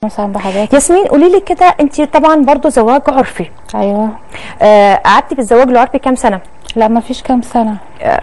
مثلا بحضرتك ياسمين قولي لي كده انت طبعا برضو زواج عرفي ايوه آه قعدتي في الزواج العرفي كام سنه لا ما فيش كام سنه آه.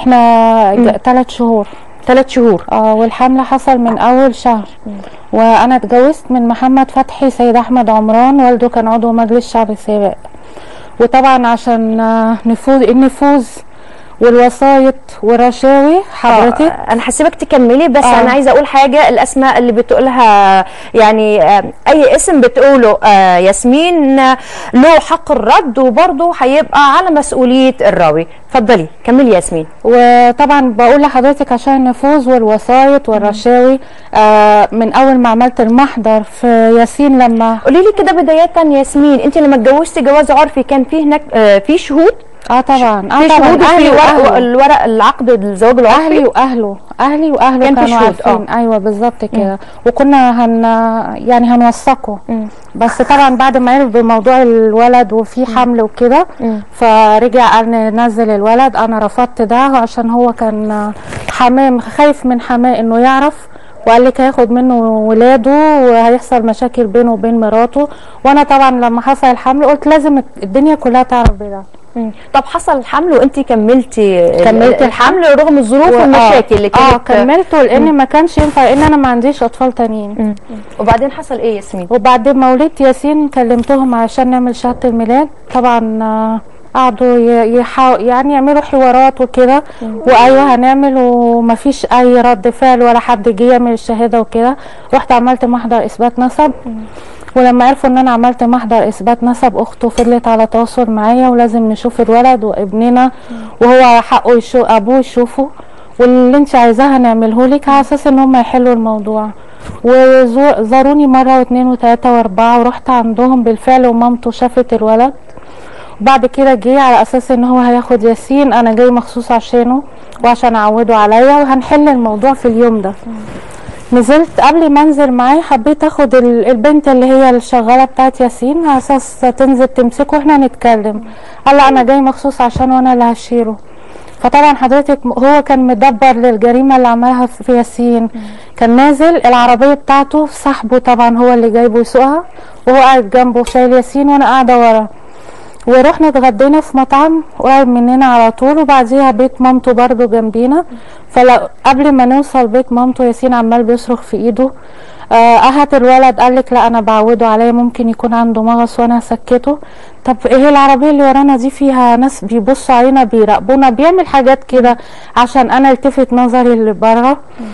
احنا ثلاث شهور ثلاث شهور اه والحمل حصل من اول شهر وانا اتجوزت من محمد فتحي سيد احمد عمران والده كان عضو مجلس شعب سابق وطبعا عشان آه، نفوذ النفوذ والوسايط والرشاوي حضرتك آه، انا هسيبك تكملي بس آه. انا عايزه اقول حاجه الاسماء اللي بتقولها يعني آه، اي اسم بتقوله آه، ياسمين آه، له حق الرد وبرضه هيبقى على مسؤوليه الراوي اتفضلي كملي ياسمين وطبعا بقول لحضرتك عشان النفوذ والوسايط والرشاوي آه من اول ما عملت المحضر في ياسين لما قولي لي كده بدايه ياسمين انت لما اتجوزتي جواز عرفي كان في هناك آه، في شهود اه طبعا اه في طبعا شهود وفي اهلي ورق واهله الورق العقد الزواج العرفي اهلي واهله اهلي واهله كان في كانوا شهود، عارفين ايوه بالظبط كده وكنا هن يعني هنوثقه بس طبعا بعد ما عرف بموضوع الولد وفي حمل وكده فرجع قال ننزل الولد انا رفضت ده عشان هو كان حماه خايف من حماه انه يعرف وقال لك هياخد منه ولاده وهيحصل مشاكل بينه وبين مراته وانا طبعا لما حصل الحمل قلت لازم الدنيا كلها تعرف بده طب حصل الحمل وانت كملتي كملت الحمل رغم الظروف و- والمشاكل اللي اه كانت كملته لان ما كانش ينفع لان انا ما عنديش اطفال تانيين وبعدين حصل ايه ياسمين وبعد ما ولدت ياسين كلمتهم عشان نعمل شهاده الميلاد طبعا آه، قعدوا ي- يحاو يعني يعملوا حوارات وكده وايوه هنعمل ومفيش اي رد فعل ولا حد جه يعمل الشهاده وكده رحت عملت محضر اثبات نسب ولما عرفوا ان انا عملت محضر اثبات نسب اخته فضلت على تواصل معايا ولازم نشوف الولد وابننا وهو حقه يشوف ابوه يشوفه واللي انت عايزاه هنعمله لك على اساس ان هم يحلوا الموضوع وزاروني مره واثنين وثلاثه واربعه ورحت عندهم بالفعل ومامته شافت الولد بعد كده جه على اساس ان هو هياخد ياسين انا جاي مخصوص عشانه وعشان اعوده عليا وهنحل الموضوع في اليوم ده نزلت قبل ما انزل معاه حبيت اخد ال- البنت اللي هي الشغاله بتاعت ياسين على اساس تنزل تمسكه واحنا نتكلم قال لا انا جاي مخصوص عشان وانا اللي هشيله فطبعا حضرتك م- هو كان مدبر للجريمه اللي عملها في ياسين كان نازل العربيه بتاعته صاحبه طبعا هو اللي جايبه يسوقها وهو قاعد جنبه شايل ياسين وانا قاعده ورا ورحنا اتغدينا في مطعم قريب مننا على طول وبعديها بيت مامته برضو جنبينا فقبل ما نوصل بيت مامته ياسين عمال بيصرخ في ايده آه اهت الولد قال لك لا انا بعوده عليا ممكن يكون عنده مغص وانا هسكته طب ايه العربيه اللي ورانا دي فيها ناس بيبصوا علينا بيراقبونا بيعمل حاجات كده عشان انا التفت نظري اللي بره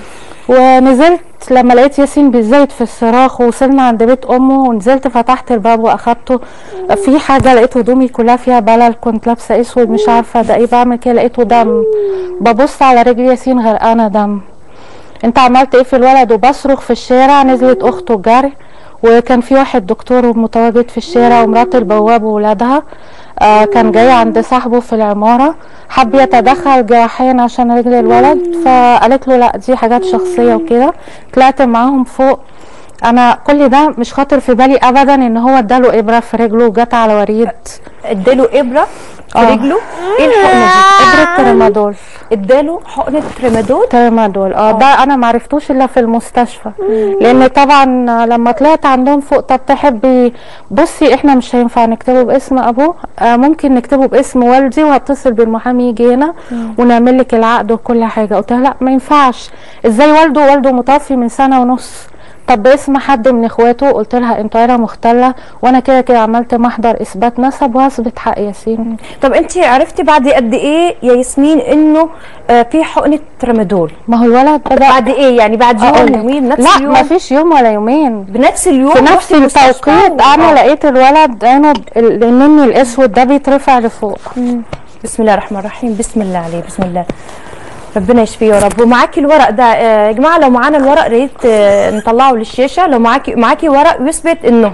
ونزلت لما لقيت ياسين بيزيد في الصراخ ووصلنا عند بيت امه ونزلت فتحت الباب واخدته في حاجه لقيت هدومي كلها فيها بلل كنت لابسه اسود مش عارفه ده ايه بعمل كده لقيته دم ببص على رجل ياسين غرقانه دم انت عملت ايه في الولد وبصرخ في الشارع نزلت اخته جري وكان في واحد دكتور متواجد في الشارع ومرات البواب وولادها آه كان جاي عند صاحبه في العمارة حب يتدخل جراحيا عشان رجل الولد فقالت له لا دي حاجات شخصية وكده طلعت معاهم فوق انا كل ده مش خاطر في بالي ابدا ان هو اداله ابره في رجله وجت على وريد اداله ابره في آه. رجله ايه الحقنه دي ابره ترمادول اداله حقنه تريمادول ترمادول اه ده انا معرفتوش الا في المستشفى لان طبعا لما طلعت عندهم فوق طب تحبي بصي احنا مش هينفع نكتبه باسم ابوه آه ممكن نكتبه باسم والدي وهتصل بالمحامي يجي هنا ونعمل لك العقد وكل حاجه قلت لها لا ما ينفعش ازاي والده والده متوفي من سنه ونص طب باسم حد من اخواته قلت لها انت عيله مختله وانا كده كده عملت محضر اثبات نسب وهثبت حق ياسين طب انت عرفتي بعد قد ايه يا ياسمين انه آه، في حقنه تريمادول ما هو الولد بدا بعد ايه يعني بعد يوم أقولك. يومين نفس لا اليوم ما فيش يوم ولا يومين بنفس اليوم في نفس رحتي المستشفى التوقيت و- انا آه. لقيت الولد عينه ب- ال- النني الاسود ده بيترفع لفوق بسم الله الرحمن الرحيم بسم الله عليه بسم الله ربنا يشفيه يا رب ومعاكي الورق ده آه، يا جماعه لو معانا الورق يا ريت آه، نطلعه للشاشه لو معاكي معاكي ورق يثبت انه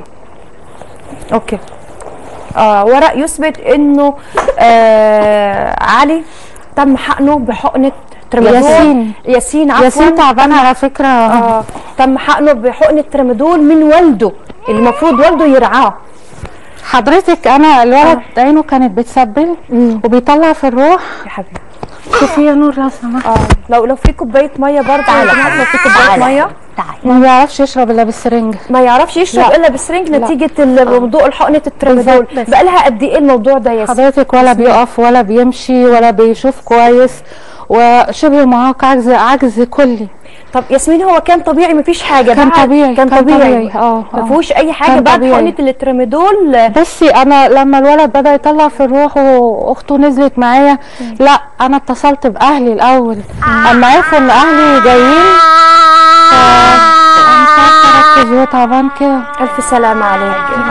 اوكي اه ورق يثبت انه آه علي تم حقنه بحقنه ترمادول ياسين. ياسين عفوا ياسين تعبان على فكره اه تم حقنه بحقنه ترمادول من والده اللي المفروض والده يرعاه حضرتك انا الولد عينه كانت بتسبل وبيطلع في الروح يا حبيبي شوفي يا نور لو سمحت اه لو لو في كوبايه ميه برضه يا جماعه لو في كوبايه ميه تعالي ما بيعرفش يشرب الا بالسرنجه ما يعرفش يشرب لا. الا بالسرنج لا. نتيجه الموضوع الحقنه الترامادول بالظبط. بقى لها قد ايه الموضوع ده يا ستي حضرتك ولا بيقف ولا بيمشي ولا بيشوف كويس وشبه معاق عجز عجز كلي طب ياسمين هو كان طبيعي مفيش حاجه كان بعد- طبيعي كان كان طبيعي, طبيعي اه ما آه. فيهوش اي حاجه كان بعد طبيعي. حقنه الترامادول بصي انا لما الولد بدا يطلع في الروح واخته نزلت معايا لا انا اتصلت باهلي الاول اما عرفوا ان اهلي جايين ف- أنا مش عارفه اركز وهو تعبان كده الف سلامه عليك